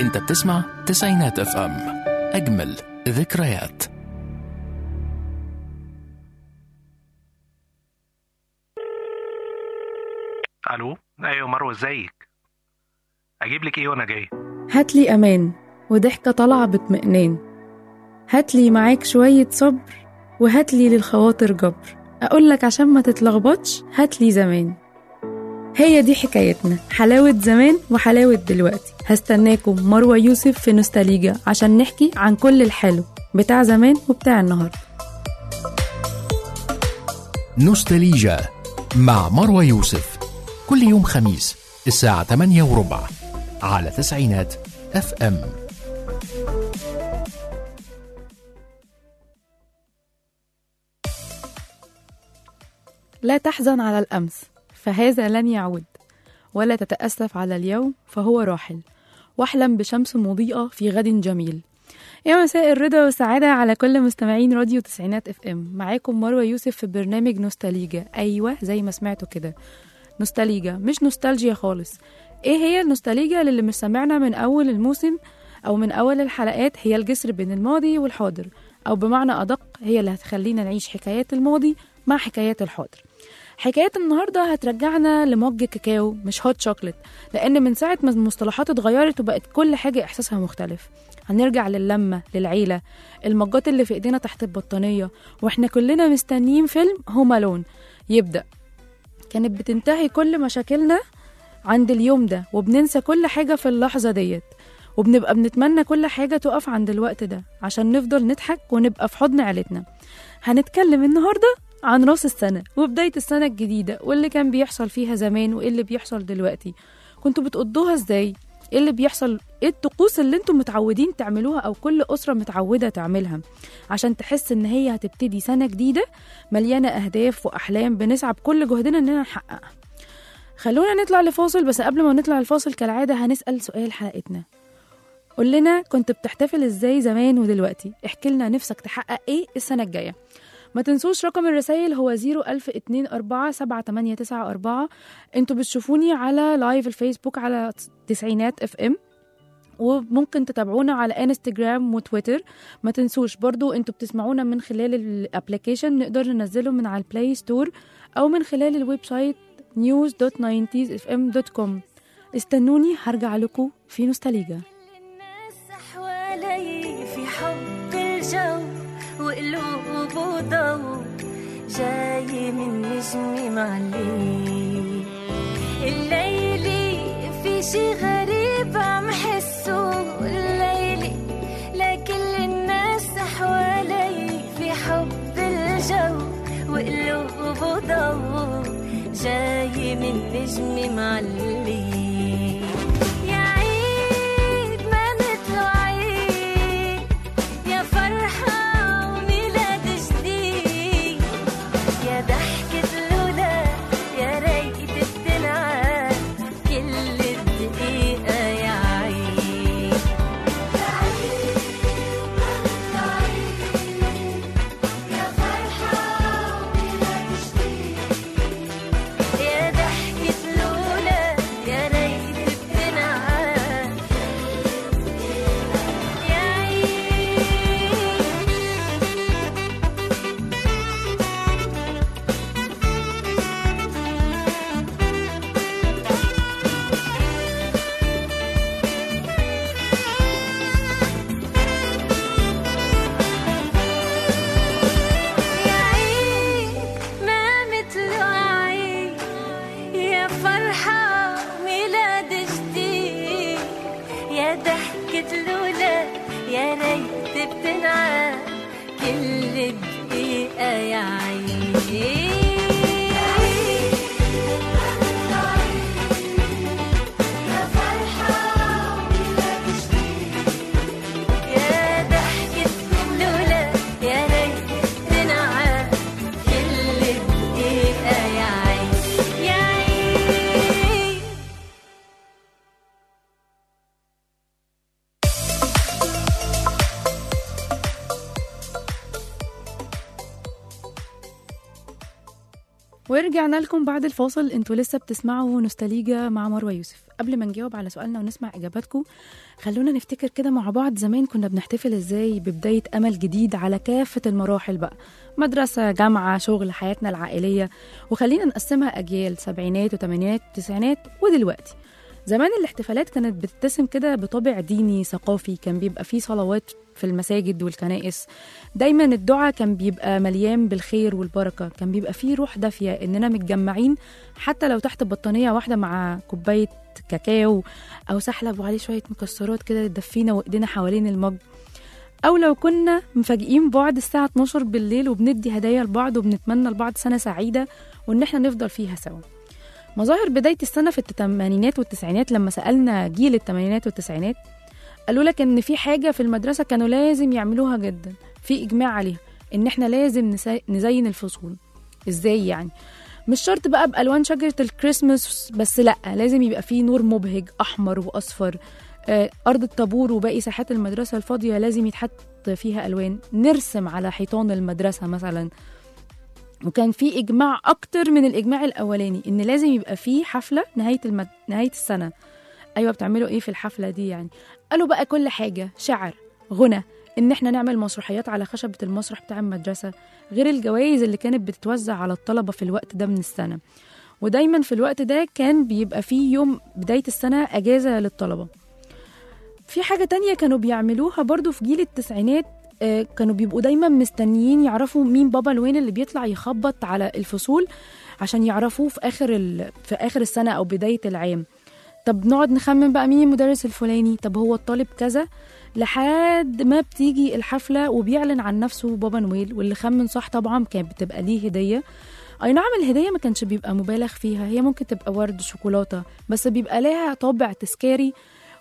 انت بتسمع تسعينات اف ام اجمل ذكريات الو ايوه مروه ازيك اجيب لك ايه وانا جاي هاتلي أمان وضحكة طالعة باطمئنان هاتلي معاك شوية صبر وهاتلي للخواطر جبر أقولك عشان ما تتلخبطش هاتلي زمان هي دي حكايتنا حلاوة زمان وحلاوة دلوقتي هستناكم مروة يوسف في نوستاليجا عشان نحكي عن كل الحلو بتاع زمان وبتاع النهاردة نوستاليجا مع مروى يوسف كل يوم خميس الساعة 8 وربع على تسعينات اف ام لا تحزن على الأمس فهذا لن يعود ولا تتأسف على اليوم فهو راحل واحلم بشمس مضيئة في غد جميل يا مساء الرضا والسعادة على كل مستمعين راديو تسعينات اف ام معاكم مروة يوسف في برنامج نوستاليجا أيوة زي ما سمعتوا كده نوستاليجا مش نوستالجيا خالص ايه هي النوستاليجيا اللي مش سمعنا من أول الموسم أو من أول الحلقات هي الجسر بين الماضي والحاضر أو بمعنى أدق هي اللي هتخلينا نعيش حكايات الماضي مع حكايات الحاضر حكاية النهاردة هترجعنا لمج كاكاو مش هوت شوكليت لأن من ساعة ما المصطلحات اتغيرت وبقت كل حاجة إحساسها مختلف هنرجع للمة للعيلة المجات اللي في إيدينا تحت البطانية وإحنا كلنا مستنيين فيلم هوم ألون يبدأ كانت بتنتهي كل مشاكلنا عند اليوم ده وبننسى كل حاجة في اللحظة ديت وبنبقى بنتمنى كل حاجة تقف عند الوقت ده عشان نفضل نضحك ونبقى في حضن عيلتنا هنتكلم النهاردة عن راس السنة وبداية السنة الجديدة واللي كان بيحصل فيها زمان وإيه اللي بيحصل دلوقتي كنتوا بتقضوها ازاي؟ ايه اللي بيحصل ايه الطقوس اللي انتم متعودين تعملوها او كل اسره متعوده تعملها عشان تحس ان هي هتبتدي سنه جديده مليانه اهداف واحلام بنسعى بكل جهدنا اننا نحققها خلونا نطلع لفاصل بس قبل ما نطلع الفاصل كالعاده هنسال سؤال حلقتنا قول لنا كنت بتحتفل ازاي زمان ودلوقتي احكي لنا نفسك تحقق ايه السنه الجايه ما تنسوش رقم الرسائل هو 01024 انتوا بتشوفوني على لايف الفيسبوك على تسعينات اف ام وممكن تتابعونا على انستجرام وتويتر ما تنسوش برضو انتوا بتسمعونا من خلال الابليكيشن نقدر ننزله من على البلاي ستور او من خلال الويب سايت news.90sfm.com استنوني هرجع لكم في نوستاليجا الناس حوالي في حب الجو وقلوب وضوء جاي من نجمي معلي الليلي في شي غريب عم حسه الليلي لكل الناس حوالي في حب الجو وقلوب وضوء جاي من نجمي معلي يا عيد ما مثله عيد يا فرحة وميلاد جديد يا ضحكة الأولى يا ريت بتنعاد كل دقيقة يا عيد يا فرحة وميلاد جديد يا ضحكة الأولى يا ريت بتنعاد يا عيد يا عيد ما مثله عيد يا فرحة ميلاد جديد يا ضحكة الأولى يا ريت بتنعاد كل دقيقة يا عيد يا ضحكة الأولى يا ريت تنعاد كل دقيقة يا عيد يا عيد ورجعنا لكم بعد الفاصل انتوا لسه بتسمعوا نوستاليجا مع مروه يوسف قبل ما نجاوب على سؤالنا ونسمع اجاباتكم خلونا نفتكر كده مع بعض زمان كنا بنحتفل ازاي ببدايه امل جديد على كافه المراحل بقى مدرسه جامعه شغل حياتنا العائليه وخلينا نقسمها اجيال سبعينات وثمانينات وتسعينات ودلوقتي زمان الاحتفالات كانت بتتسم كده بطابع ديني ثقافي كان بيبقى فيه صلوات في المساجد والكنائس دايما الدعاء كان بيبقى مليان بالخير والبركة كان بيبقى فيه روح دافية إننا متجمعين حتى لو تحت بطانية واحدة مع كوباية كاكاو أو سحلب وعليه شوية مكسرات كده تدفينا وإيدينا حوالين المج أو لو كنا مفاجئين بعض الساعة 12 بالليل وبندي هدايا لبعض وبنتمنى لبعض سنة سعيدة وإن احنا نفضل فيها سوا مظاهر بداية السنة في الثمانينات والتسعينات لما سألنا جيل الثمانينات والتسعينات قالوا لك ان في حاجه في المدرسه كانوا لازم يعملوها جدا في اجماع عليها ان احنا لازم نسا- نزين الفصول ازاي يعني مش شرط بقى بالوان شجره الكريسماس بس لا لازم يبقى فيه نور مبهج احمر واصفر آه، ارض الطابور وباقي ساحات المدرسه الفاضيه لازم يتحط فيها الوان نرسم على حيطان المدرسه مثلا وكان في اجماع اكتر من الاجماع الاولاني ان لازم يبقى فيه حفله نهايه المد... نهايه السنه ايوه بتعملوا ايه في الحفله دي يعني قالوا بقى كل حاجه شعر غنى ان احنا نعمل مسرحيات على خشبه المسرح بتاع المدرسه غير الجوائز اللي كانت بتتوزع على الطلبه في الوقت ده من السنه ودايما في الوقت ده كان بيبقى فيه يوم بدايه السنه اجازه للطلبه في حاجه تانية كانوا بيعملوها برضو في جيل التسعينات آه، كانوا بيبقوا دايما مستنيين يعرفوا مين بابا الوين اللي بيطلع يخبط على الفصول عشان يعرفوه في اخر ال... في اخر السنه او بدايه العام طب نقعد نخمن بقى مين المدرس الفلاني طب هو الطالب كذا لحد ما بتيجي الحفلة وبيعلن عن نفسه بابا نويل واللي خمن صح طبعا كانت بتبقى ليه هدية أي نعم الهدية ما كانش بيبقى مبالغ فيها هي ممكن تبقى ورد شوكولاتة بس بيبقى لها طابع تذكاري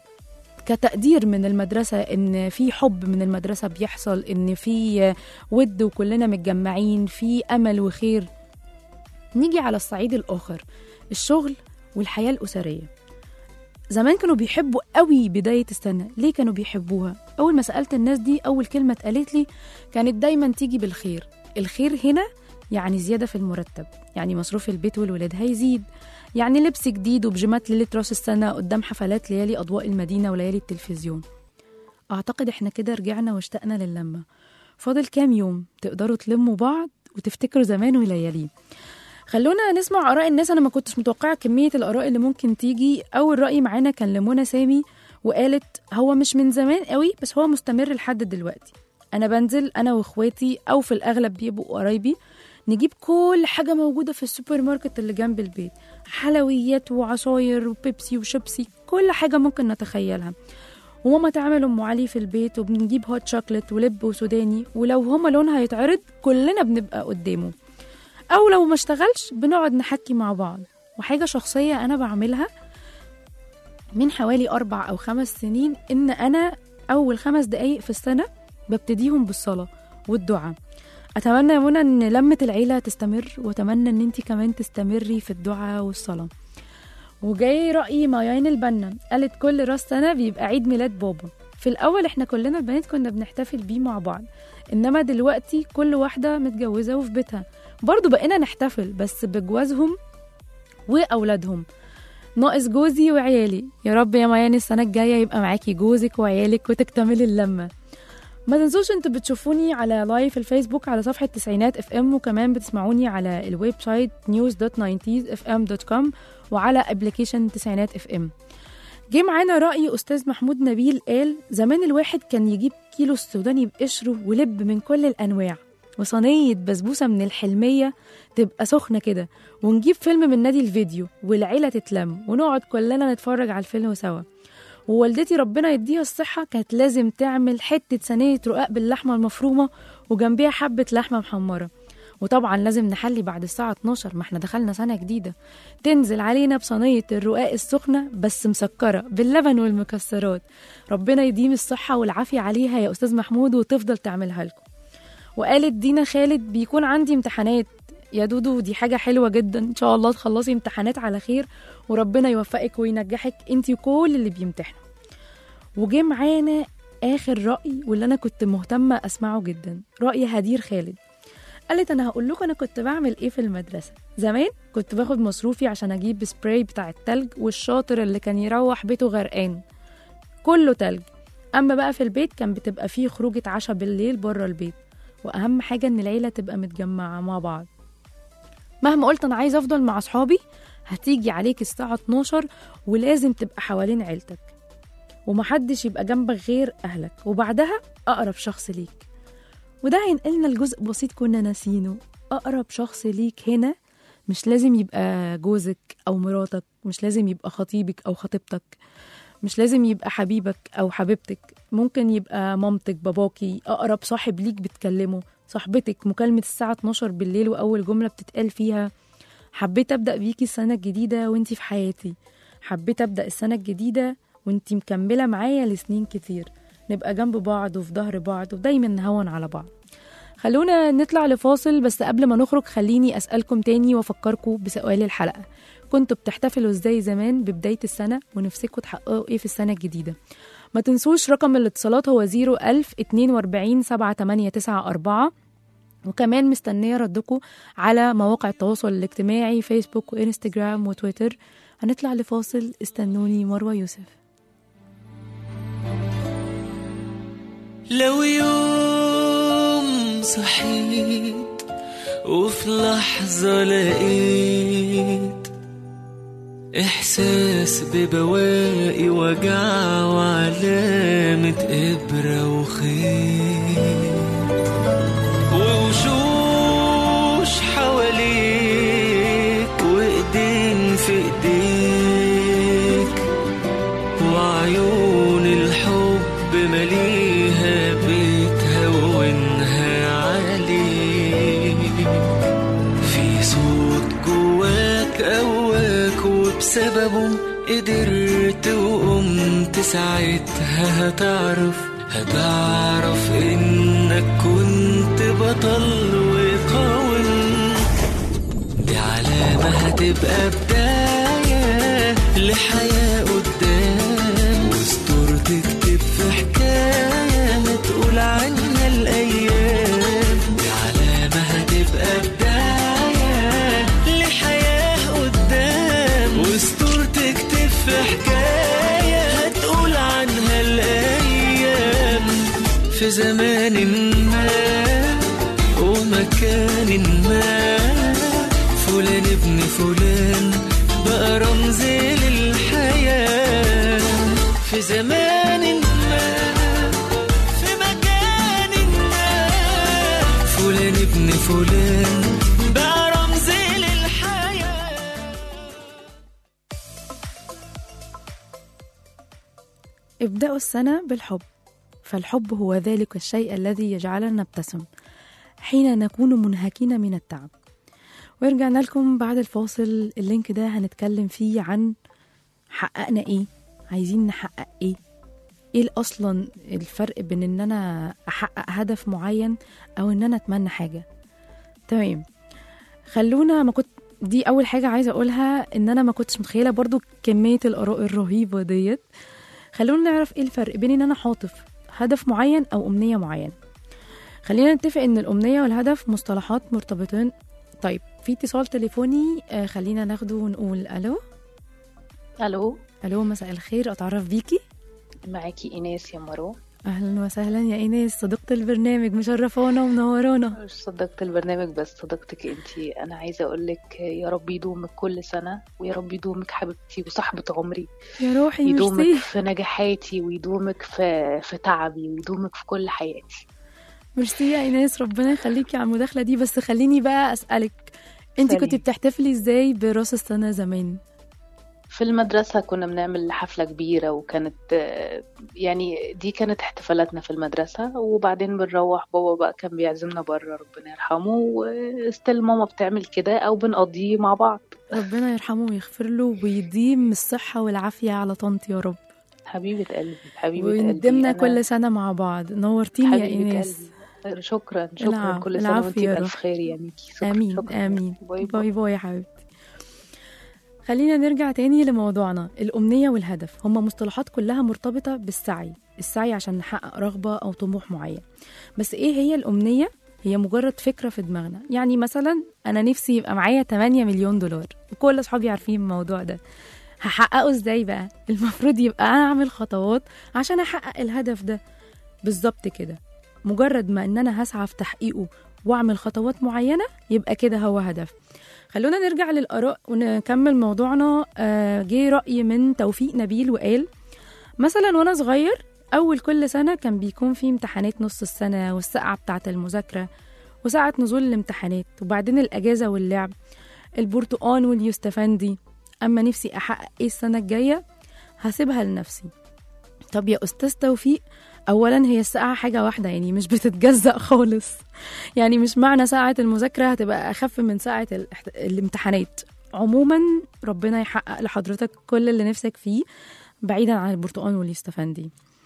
كتقدير من المدرسة إن في حب من المدرسة بيحصل إن في ود وكلنا متجمعين في أمل وخير نيجي على الصعيد الآخر الشغل والحياة الأسرية زمان كانوا بيحبوا قوي بداية السنة ليه كانوا بيحبوها أول ما سألت الناس دي أول كلمة اتقالت لي كانت دايما تيجي بالخير الخير هنا يعني زيادة في المرتب يعني مصروف البيت والولاد هيزيد يعني لبس جديد وبيجامات ليلة راس السنة قدام حفلات ليالي أضواء المدينة وليالي التلفزيون أعتقد إحنا كده رجعنا واشتقنا للمة فاضل كام يوم تقدروا تلموا بعض وتفتكروا زمان ولياليه خلونا نسمع آراء الناس أنا ما كنتش متوقعة كمية الآراء اللي ممكن تيجي أول رأي معانا كان لمنى سامي وقالت هو مش من زمان قوي بس هو مستمر لحد دلوقتي أنا بنزل أنا وإخواتي أو في الأغلب بيبقوا قرايبي نجيب كل حاجة موجودة في السوبر ماركت اللي جنب البيت حلويات وعصاير وبيبسي وشيبسي كل حاجة ممكن نتخيلها وماما تعمل ام علي في البيت وبنجيب هوت شوكليت ولب وسوداني ولو هما لونها يتعرض كلنا بنبقى قدامه او لو ما اشتغلش بنقعد نحكي مع بعض وحاجه شخصيه انا بعملها من حوالي اربع او خمس سنين ان انا اول خمس دقايق في السنه ببتديهم بالصلاه والدعاء اتمنى يا منى ان لمه العيله تستمر واتمنى ان انت كمان تستمري في الدعاء والصلاه وجاي رأي ميان البنا قالت كل راس سنة بيبقى عيد ميلاد بابا في الأول احنا كلنا البنات كنا بنحتفل بيه مع بعض إنما دلوقتي كل واحدة متجوزة وفي بيتها برضو بقينا نحتفل بس بجوازهم وأولادهم ناقص جوزي وعيالي يا رب يا ميان السنة الجاية يبقى معاكي جوزك وعيالك وتكتملي اللمة ما تنسوش انتوا بتشوفوني على لايف الفيسبوك على صفحة تسعينات اف ام وكمان بتسمعوني على الويب سايت news.90sfm.com وعلى ابلكيشن تسعينات اف ام جه معانا رأي أستاذ محمود نبيل قال زمان الواحد كان يجيب كيلو السوداني بقشره ولب من كل الأنواع وصينية بسبوسة من الحلمية تبقى سخنة كده ونجيب فيلم من نادي الفيديو والعيلة تتلم ونقعد كلنا نتفرج على الفيلم سوا ووالدتي ربنا يديها الصحة كانت لازم تعمل حتة صينية رقاق باللحمة المفرومة وجنبيها حبة لحمة محمرة وطبعا لازم نحلي بعد الساعة 12 ما احنا دخلنا سنة جديدة تنزل علينا بصينية الرقاق السخنة بس مسكرة باللبن والمكسرات ربنا يديم الصحة والعافية عليها يا أستاذ محمود وتفضل تعملها لكم وقالت دينا خالد بيكون عندي امتحانات يا دودو دي حاجة حلوة جدا إن شاء الله تخلصي امتحانات على خير وربنا يوفقك وينجحك انتي وكل اللي بيمتحنوا وجه معانا آخر رأي واللي أنا كنت مهتمة أسمعه جدا رأي هدير خالد قالت انا هقول لكم انا كنت بعمل ايه في المدرسه زمان كنت باخد مصروفي عشان اجيب سبراي بتاع التلج والشاطر اللي كان يروح بيته غرقان كله تلج اما بقى في البيت كان بتبقى فيه خروجه عشاء بالليل بره البيت واهم حاجه ان العيله تبقى متجمعه مع بعض مهما قلت انا عايزه افضل مع اصحابي هتيجي عليك الساعه 12 ولازم تبقى حوالين عيلتك ومحدش يبقى جنبك غير اهلك وبعدها اقرب شخص ليك وده هينقلنا لجزء بسيط كنا ناسينه أقرب شخص ليك هنا مش لازم يبقى جوزك أو مراتك مش لازم يبقى خطيبك أو خطيبتك مش لازم يبقى حبيبك أو حبيبتك ممكن يبقى مامتك باباكي أقرب صاحب ليك بتكلمه صاحبتك مكالمة الساعة 12 بالليل وأول جملة بتتقال فيها حبيت أبدأ بيكي السنة الجديدة وانتي في حياتي حبيت أبدأ السنة الجديدة وانتي مكملة معايا لسنين كتير نبقى جنب بعض وفي ظهر بعض ودايما نهون على بعض خلونا نطلع لفاصل بس قبل ما نخرج خليني أسألكم تاني وأفكركم بسؤال الحلقة كنتوا بتحتفلوا ازاي زمان ببداية السنة ونفسكم تحققوا ايه في السنة الجديدة ما تنسوش رقم الاتصالات هو 01000 42 7894 وكمان مستنية ردكم على مواقع التواصل الاجتماعي فيسبوك وإنستجرام وتويتر هنطلع لفاصل استنوني مروة يوسف لو يوم صحيت وفي لحظة لقيت إحساس ببواقي وجع وعلامة إبرة وخيط ووشوش حواليك وإيدين في إيديك وعيون الحب مليها بتهونها عليك في صوت جواك قواك وبسببه قدرت وقمت ساعتها هتعرف هتعرف انك كنت بطل وقاومت دي علامة هتبقى بداية لحياة قدام وسطور تكتب في حكاية هتقول عنها الأيام دي علامة هتبقى بداية لحياة قدام وسطور تكتب في حكاية هتقول عنها الأيام في زمان ما ومكان ما فلان ابن فلان بقى رمز للحياة في زمان ما في مكان ما فلان ابن فلان بقى رمز للحياة ابدأوا السنة بالحب فالحب هو ذلك الشيء الذي يجعلنا نبتسم حين نكون منهكين من التعب ورجعنا لكم بعد الفاصل اللينك ده هنتكلم فيه عن حققنا ايه عايزين نحقق ايه ايه اصلا الفرق بين ان انا احقق هدف معين او ان انا اتمنى حاجه تمام خلونا ما كنت دي اول حاجه عايزه اقولها ان انا ما كنتش متخيله برضو كميه الاراء الرهيبه ديت خلونا نعرف ايه الفرق بين ان انا حاطف هدف معين او امنيه معينه خلينا نتفق ان الامنيه والهدف مصطلحات مرتبطين طيب في اتصال تليفوني آه خلينا ناخده ونقول الو الو الو مساء الخير اتعرف بيكي معاكي ايناس يا مرو اهلا وسهلا يا ايناس صديقه البرنامج مشرفانا ومنورانا مش صديقة البرنامج بس صديقتك انتي انا عايزه اقول لك يا رب يدومك كل سنه ويا رب يدومك حبيبتي وصاحبه عمري يا روحي يدومك ميرسي في نجاحاتي ويدومك في في تعبي ويدومك في كل حياتي ميرسي يا ايناس ربنا يخليكي على المداخله دي بس خليني بقى اسالك انت سليم. كنت بتحتفلي ازاي براس السنه زمان في المدرسة كنا بنعمل حفلة كبيرة وكانت آه، يعني دي كانت احتفالاتنا في المدرسة وبعدين بنروح بابا بقى كان بيعزمنا بره ربنا يرحمه وستيل ماما بتعمل كده أو بنقضيه مع بعض ربنا يرحمه ويغفر له ويديم الصحه والعافيه على طنط يا رب حبيبة قلبي حبيبة قلبي وندمنا أنا- كل سنه مع بعض نورتيني يا حبيبة ايناس قلبي شكرا شكرا العفو، كل سنة العفو وانتي يا بألف رب. خير يا ميكي شكرا امين شكرا. امين باي باي باي باي يا حبيبتي خلينا نرجع تاني لموضوعنا الأمنية والهدف هما مصطلحات كلها مرتبطة بالسعي السعي عشان نحقق رغبة أو طموح معين بس إيه هي الأمنية هي مجرد فكرة في دماغنا يعني مثلا أنا نفسي يبقى معايا 8 مليون دولار وكل أصحابي عارفين الموضوع ده هحققه ازاي بقى المفروض يبقى أنا أعمل خطوات عشان أحقق الهدف ده بالظبط كده مجرد ما ان انا هسعى في تحقيقه واعمل خطوات معينه يبقى كده هو هدف خلونا نرجع للاراء ونكمل موضوعنا آه، جه راي من توفيق نبيل وقال مثلا وانا صغير اول كل سنه كان بيكون في امتحانات نص السنه والساعه بتاعه المذاكره وساعه نزول الامتحانات وبعدين الاجازه واللعب البرتقان واليوستفندي اما نفسي احقق ايه السنه الجايه هسيبها لنفسي طب يا استاذ توفيق اولا هي الساعه حاجه واحده يعني مش بتتجزأ خالص يعني مش معنى ساعه المذاكره هتبقى اخف من ساعه الاحت- الامتحانات عموما ربنا يحقق لحضرتك كل اللي نفسك فيه بعيدا عن البرتقال واليستفندي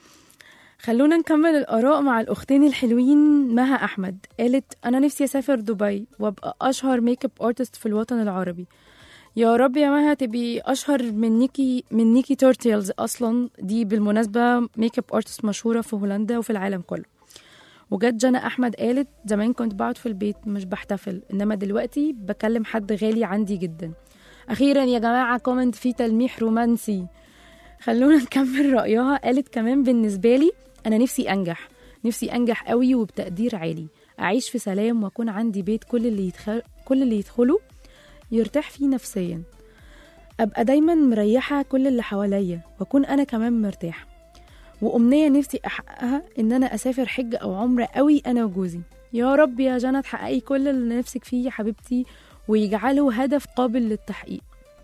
خلونا نكمل الآراء مع الأختين الحلوين مها أحمد قالت أنا نفسي أسافر دبي وأبقى أشهر ميك اب ارتست في الوطن العربي يا رب يا مها تبقي أشهر من نيكي من نيكي تورتيلز أصلا دي بالمناسبة ميك اب ارتست مشهورة في هولندا وفي العالم كله وجت جنى أحمد قالت زمان كنت بقعد في البيت مش بحتفل إنما دلوقتي بكلم حد غالي عندي جدا أخيرا يا جماعة كومنت فيه تلميح رومانسي خلونا نكمل رأيها قالت كمان بالنسبة لي أنا نفسي أنجح نفسي أنجح قوي وبتقدير عالي أعيش في سلام وأكون عندي بيت كل اللي يدخل كل اللي يدخله يرتاح فيه نفسيا أبقى دايما مريحة كل اللي حواليا وأكون أنا كمان مرتاح وأمنية نفسي أحققها إن أنا أسافر حج أو عمرة قوي أنا وجوزي يا رب يا جنى تحققي كل اللي نفسك فيه يا حبيبتي ويجعله هدف قابل للتحقيق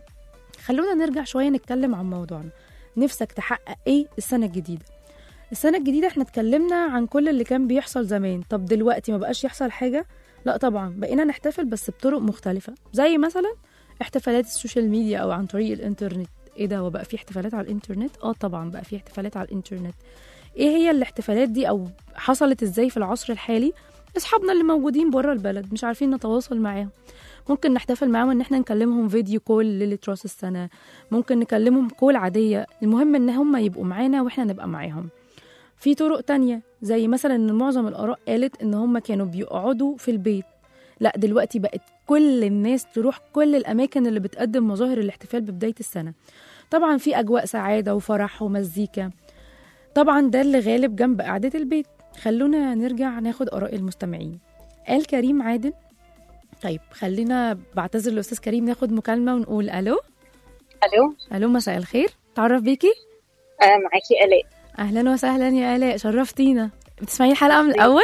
خلونا نرجع شوية نتكلم عن موضوعنا نفسك تحقق ايه السنة الجديدة السنة الجديدة احنا اتكلمنا عن كل اللي كان بيحصل زمان طب دلوقتي ما بقاش يحصل حاجة لا طبعا بقينا نحتفل بس بطرق مختلفة زي مثلا احتفالات السوشيال ميديا او عن طريق الانترنت ايه ده وبقى في احتفالات على الانترنت اه طبعا بقى في احتفالات على الانترنت ايه هي الاحتفالات دي او حصلت ازاي في العصر الحالي اصحابنا اللي موجودين بره البلد مش عارفين نتواصل معاهم ممكن نحتفل معاهم ان احنا نكلمهم فيديو كول ليلة راس السنة ممكن نكلمهم كول عادية المهم ان هم يبقوا معانا واحنا نبقى معاهم في طرق تانية زي مثلا ان معظم الاراء قالت ان هم كانوا بيقعدوا في البيت لا دلوقتي بقت كل الناس تروح كل الاماكن اللي بتقدم مظاهر الاحتفال ببداية السنة طبعا في اجواء سعادة وفرح ومزيكا طبعا ده اللي غالب جنب قعدة البيت خلونا نرجع ناخد اراء المستمعين قال كريم عادل طيب خلينا بعتذر لاستاذ كريم ناخد مكالمه ونقول الو الو الو مساء الخير تعرف بيكي آه معاكي الاء اهلا وسهلا يا الاء شرفتينا بتسمعي الحلقه من الاول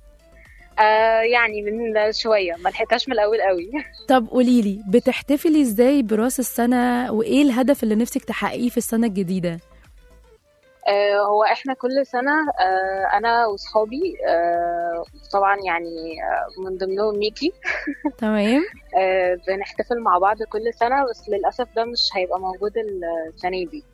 آه يعني من شويه ما لحقتهاش من الاول قوي طب قولي لي بتحتفلي ازاي براس السنه وايه الهدف اللي نفسك تحققيه في السنه الجديده آه هو احنا كل سنه آه انا واصحابي آه طبعا يعني آه من ضمنهم ميكي تمام آه بنحتفل مع بعض كل سنه بس للاسف ده مش هيبقى موجود السنه دي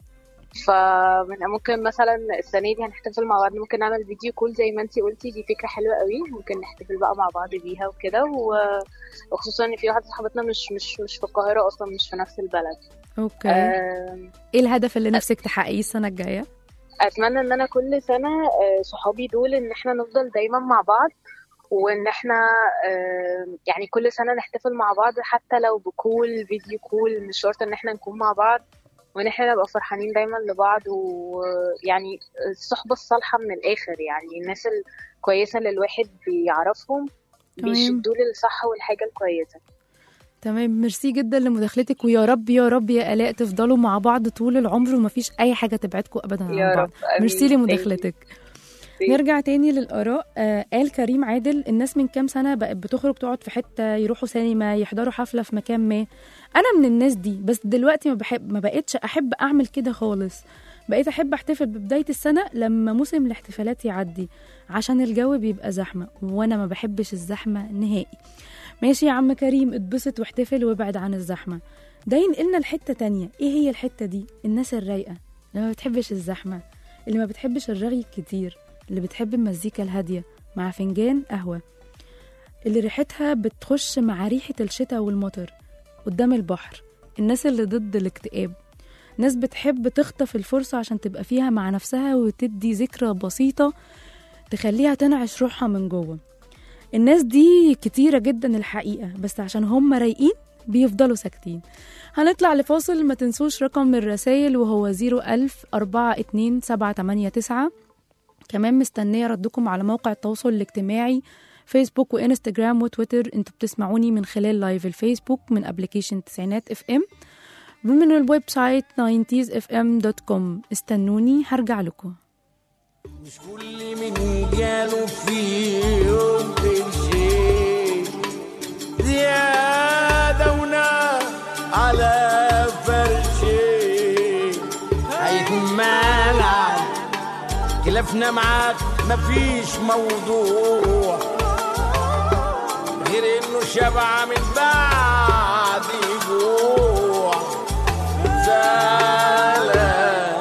فممكن مثلا السنه دي هنحتفل مع بعض ممكن نعمل فيديو كول زي ما انتي قلتي دي فكره حلوه قوي ممكن نحتفل بقى مع بعض بيها وكده و- وخصوصا ان في واحده صاحبتنا مش مش مش في القاهره اصلا مش في نفس البلد اوكي آه ايه الهدف اللي نفسك تحققيه السنه الجايه اتمنى ان انا كل سنه آه، صحابي دول ان احنا نفضل دايما مع بعض وان احنا آه، يعني كل سنه نحتفل مع بعض حتى لو بكول فيديو كول مش شرط ان احنا نكون مع بعض وان احنا نبقى فرحانين دايما لبعض ويعني الصحبه الصالحه من الاخر يعني الناس الكويسه اللي الواحد بيعرفهم تمام. بيشدوا للصح والحاجه الكويسه تمام ميرسي جدا لمداخلتك ويا رب يا رب يا الاء تفضلوا مع بعض طول العمر ومفيش اي حاجه تبعدكم ابدا عن يا بعض رب آمين. ميرسي لمداخلتك Thank you. نرجع تاني للآراء آه قال كريم عادل الناس من كام سنة بقت بتخرج تقعد في حتة يروحوا سينما يحضروا حفلة في مكان ما أنا من الناس دي بس دلوقتي ما, بحب ما بقتش أحب أعمل كده خالص بقيت أحب أحتفل ببداية السنة لما موسم الاحتفالات يعدي عشان الجو بيبقى زحمة وأنا ما بحبش الزحمة نهائي ماشي يا عم كريم اتبسط واحتفل وابعد عن الزحمة ده ينقلنا لحتة تانية ايه هي الحتة دي الناس الرايقة اللي ما بتحبش الزحمة اللي ما بتحبش الرغي الكتير اللي بتحب المزيكا الهادية مع فنجان قهوة اللي ريحتها بتخش مع ريحة الشتاء والمطر قدام البحر الناس اللي ضد الاكتئاب ناس بتحب تخطف الفرصة عشان تبقى فيها مع نفسها وتدي ذكرى بسيطة تخليها تنعش روحها من جوه الناس دي كتيرة جدا الحقيقة بس عشان هم رايقين بيفضلوا ساكتين هنطلع لفاصل ما تنسوش رقم الرسايل وهو 01000 427 789 كمان مستنية ردكم على موقع التواصل الاجتماعي فيسبوك وانستجرام وتويتر انتوا بتسمعوني من خلال لايف الفيسبوك من ابلكيشن تسعينات اف ام من الويب سايت 90sfm.com استنوني هرجع لكم مش كل من جاله في يوم قرشين زيادة ونار على فرشين هيكون مالك خلافنا معاك مفيش موضوع غير انه شبع من بعد جوع زعلان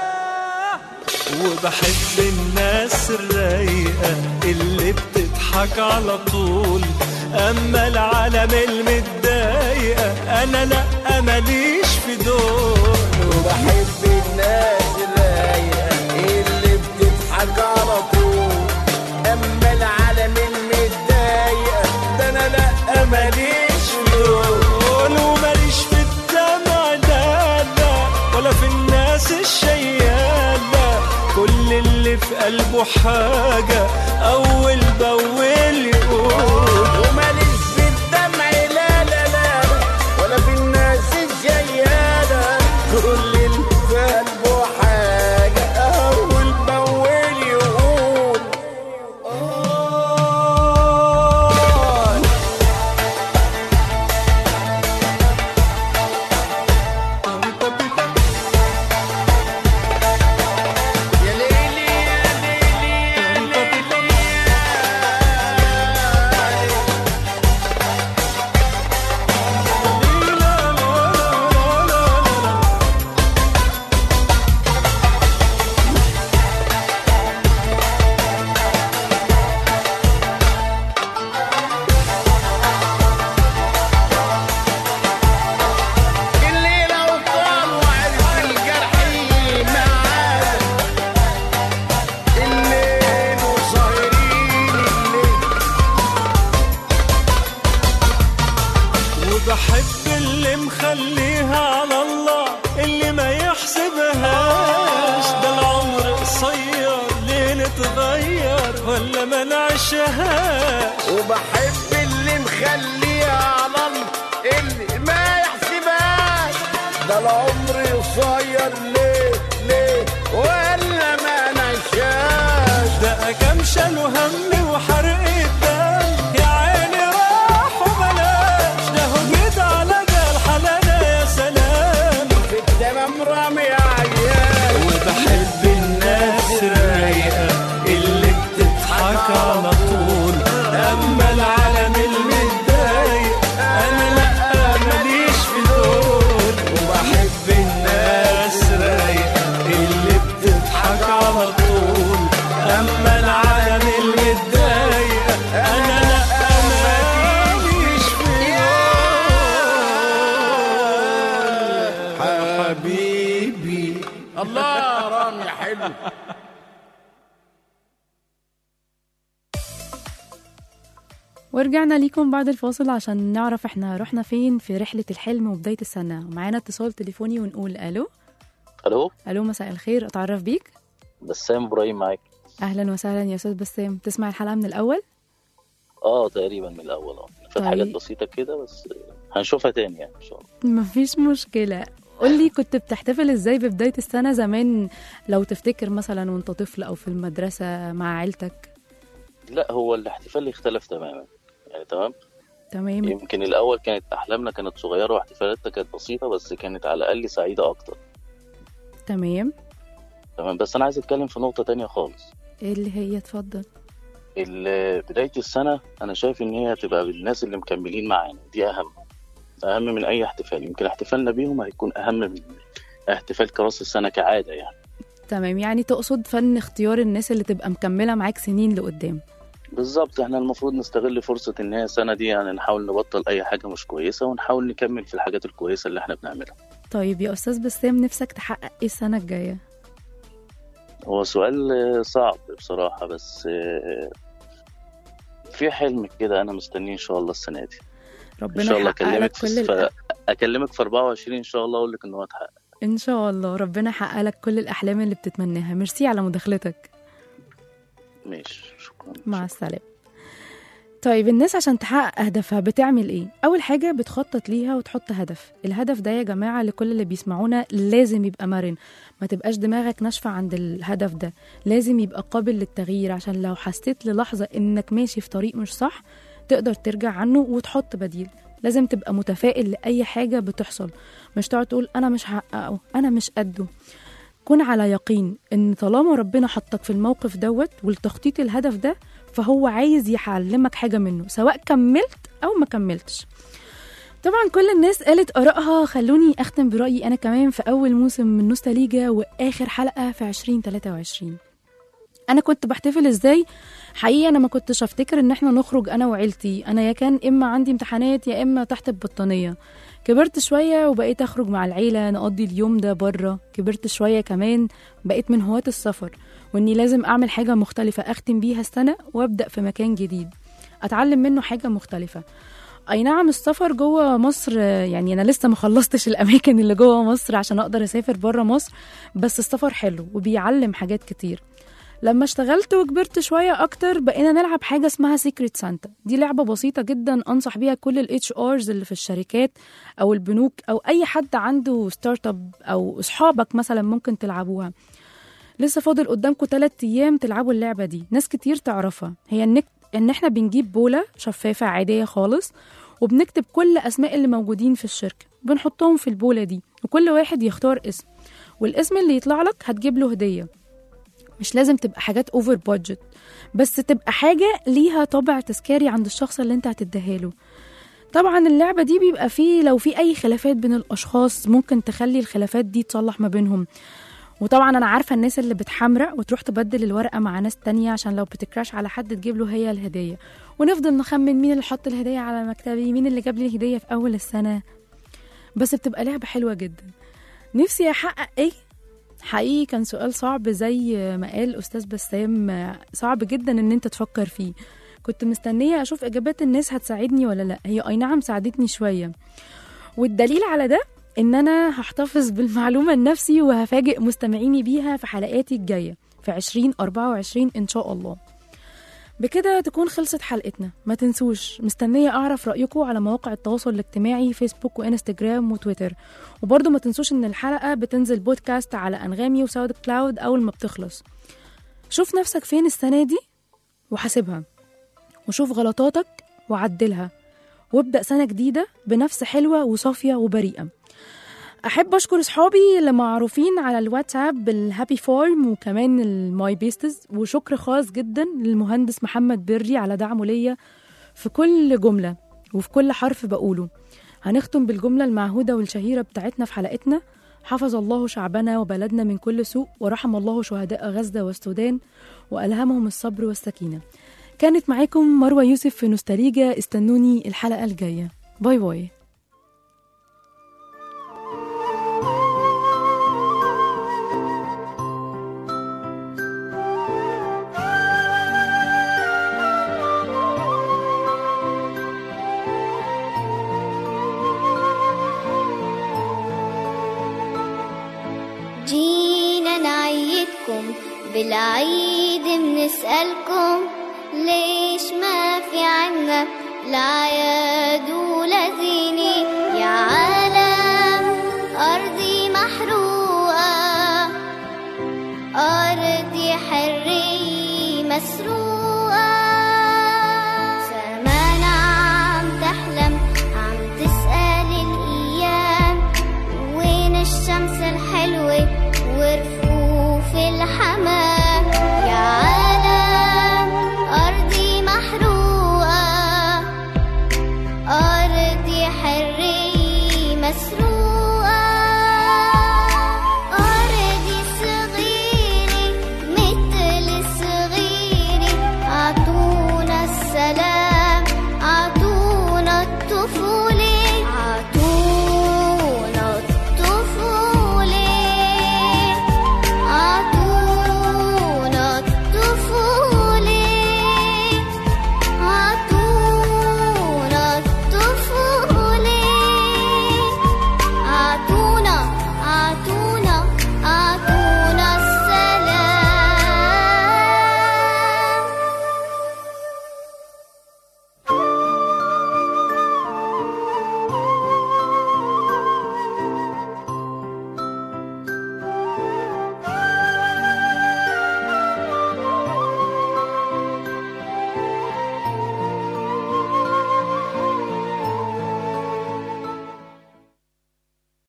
وبحب الناس الرايقة اللي بتضحك على طول أما العالم المتضايقة أنا لأ ماليش في دول وبحب الناس الرايقة اللي بتضحك على طول أما العالم المتضايقة ده أنا لأ ماليش دول وماليش في الدمع لا لا ولا في الناس الشيالة كل اللي في قلبه حاجة أول بأول يقول وماليش في الدمع لا لا لا ولا في الناس الجيالة كل اللي في قلبه حاجة أول بأول يقول آه يا ليلي يا ليلي يا ليلي يا الليلة وطال وعرف الجرح معانا الليل وصايرين الليل وبحب اللي مخليها على الله اللي ما يحسبهاش ده العمر قصير ليه نتغير ولا ما نعيشهاش وبحب اللي مخليها على الله اللي ما يحسبهاش ده العمر قصير ليه ليه ولا ما نشاش ده كام شالوا هم وحرق الدم يا عيني راح وبلاش ده هجيت على ده الحلالة يا سلام في التمام رامي عيال وبحب الناس الرايقة اللي بتضحك على طول أما العالم المتضايق أنا لأ ماليش في دول وبحب الناس الرايقة اللي بتضحك على طول أما العالم المتضايق أنا لأ ماليش في دول حبيبي الله رامي حلو ورجعنا ليكم بعد الفاصل عشان نعرف احنا رحنا فين في رحلة الحلم وبداية السنة ومعانا اتصال تليفوني ونقول الو الو الو مساء الخير اتعرف بيك بسام ابراهيم معاك اهلا وسهلا يا استاذ بسام تسمع الحلقة من الاول اه تقريبا من الاول اه في طيب. حاجات بسيطه كده بس هنشوفها تاني يعني ان شاء الله مفيش مشكلة قولي كنت بتحتفل ازاي ببداية السنة زمان لو تفتكر مثلا وانت طفل او في المدرسة مع عيلتك لا هو الاحتفال اختلف تماما يعني تمام تمام يمكن الاول كانت احلامنا كانت صغيره واحتفالاتنا كانت بسيطه بس كانت على الاقل سعيده اكتر تمام تمام بس انا عايز اتكلم في نقطه تانية خالص ايه اللي هي اتفضل ال- بدايه السنه انا شايف ان هي هتبقى بالناس اللي مكملين معانا دي اهم اهم من اي احتفال يمكن احتفالنا بيهم هيكون اهم من احتفال كراس السنه كعاده يعني تمام يعني تقصد فن اختيار الناس اللي تبقى مكملة معاك سنين لقدام بالظبط احنا المفروض نستغل فرصة ان هي السنة دي يعني نحاول نبطل اي حاجة مش كويسة ونحاول نكمل في الحاجات الكويسة اللي احنا بنعملها طيب يا استاذ بسام نفسك تحقق ايه السنة الجاية هو سؤال آه، صعب بصراحة بس آه، في حلم كده انا مستنيه ان شاء الله السنه دي ان ربنا شاء الله يحقق لك اكلمك كل في الأ... اكلمك في 24 ان شاء الله اقول لك ان هو اتحقق ان شاء الله ربنا يحقق لك كل الاحلام اللي بتتمناها ميرسي على مداخلتك ماشي شكرا مع السلامة طيب الناس عشان تحقق أهدافها بتعمل إيه؟ أول حاجة بتخطط ليها وتحط هدف الهدف ده يا جماعة لكل اللي بيسمعونا لازم يبقى مرن ما تبقاش دماغك ناشفة عند الهدف ده لازم يبقى قابل للتغيير عشان لو حسيت للحظة إنك ماشي في طريق مش صح تقدر ترجع عنه وتحط بديل لازم تبقى متفائل لأي حاجة بتحصل مش تقعد تقول أنا مش هحققه أنا مش قده كن على يقين ان طالما ربنا حطك في الموقف دوت والتخطيط الهدف ده فهو عايز يعلمك حاجه منه سواء كملت او ما كملتش طبعا كل الناس قالت ارائها خلوني اختم برايي انا كمان في اول موسم من نوستاليجا واخر حلقه في 2023 انا كنت بحتفل ازاي حقيقه انا ما كنتش افتكر ان احنا نخرج انا وعيلتي انا يا كان اما عندي امتحانات يا اما تحت البطانيه كبرت شوية وبقيت أخرج مع العيلة نقضي اليوم ده بره كبرت شوية كمان بقيت من هواة السفر وإني لازم أعمل حاجة مختلفة أختم بيها السنة وأبدأ في مكان جديد أتعلم منه حاجة مختلفة أي نعم السفر جوه مصر آه، يعني أنا لسه ما خلصتش الأماكن اللي جوه مصر عشان أقدر أسافر بره مصر بس السفر حلو وبيعلم حاجات كتير لما اشتغلت وكبرت شوية أكتر بقينا نلعب حاجة اسمها سيكريت سانتا دي لعبة بسيطة جدا أنصح بيها كل الاتش ارز اللي في الشركات أو البنوك أو أي حد عنده ستارت اب أو أصحابك مثلا ممكن تلعبوها لسه فاضل قدامكم تلات أيام تلعبوا اللعبة دي ناس كتير تعرفها هي إنك إن إحنا بنجيب بولة شفافة عادية خالص وبنكتب كل أسماء اللي موجودين في الشركة بنحطهم في البولة دي وكل واحد يختار اسم والاسم اللي يطلع لك هتجيب له هدية مش لازم تبقى حاجات اوفر بادجت بس تبقى حاجة ليها طابع تذكاري عند الشخص اللي انت هتديها له طبعا اللعبة دي بيبقى فيه لو في أي خلافات بين الأشخاص ممكن تخلي الخلافات دي تصلح ما بينهم وطبعا أنا عارفة الناس اللي بتحمرق وتروح تبدل الورقة مع ناس تانية عشان لو بتكراش على حد تجيب له هي الهدية ونفضل نخمن مين اللي حط الهدية على مكتبي مين اللي جاب لي الهدية في أول السنة بس بتبقى لعبة حلوة جدا نفسي أحقق إيه حقيقي كان سؤال صعب زي ما قال أستاذ بسام صعب جدا إن أنت تفكر فيه كنت مستنية أشوف إجابات الناس هتساعدني ولا لأ هي أي نعم ساعدتني شوية والدليل على ده إن أنا هحتفظ بالمعلومة لنفسي وهفاجئ مستمعيني بيها في حلقاتي الجاية في 2024 إن شاء الله بكده تكون خلصت حلقتنا ما تنسوش مستنية أعرف رأيكم على مواقع التواصل الاجتماعي فيسبوك وإنستجرام وتويتر وبرضه ما تنسوش إن الحلقة بتنزل بودكاست على أنغامي وساود كلاود أول ما بتخلص شوف نفسك فين السنة دي وحاسبها وشوف غلطاتك وعدلها وابدأ سنة جديدة بنفس حلوة وصافية وبريئة أحب أشكر صحابي اللي معروفين على الواتساب بالهابي فورم وكمان الماي بيستز وشكر خاص جدا للمهندس محمد بري على دعمه ليا في كل جملة وفي كل حرف بقوله هنختم بالجملة المعهودة والشهيرة بتاعتنا في حلقتنا حفظ الله شعبنا وبلدنا من كل سوء ورحم الله شهداء غزة والسودان وألهمهم الصبر والسكينة كانت معاكم مروة يوسف في نوستاليجا استنوني الحلقة الجاية باي باي جينا نعيدكم بالعيد بنسألكم ليش ما في عنا العياد ولذيني يا عالم أرضي محروقة أرضي حرية مسروقة سمانا عم تحلم عم تسأل الأيام وين الشمس الحلوة ورفوف الحمام يا عالم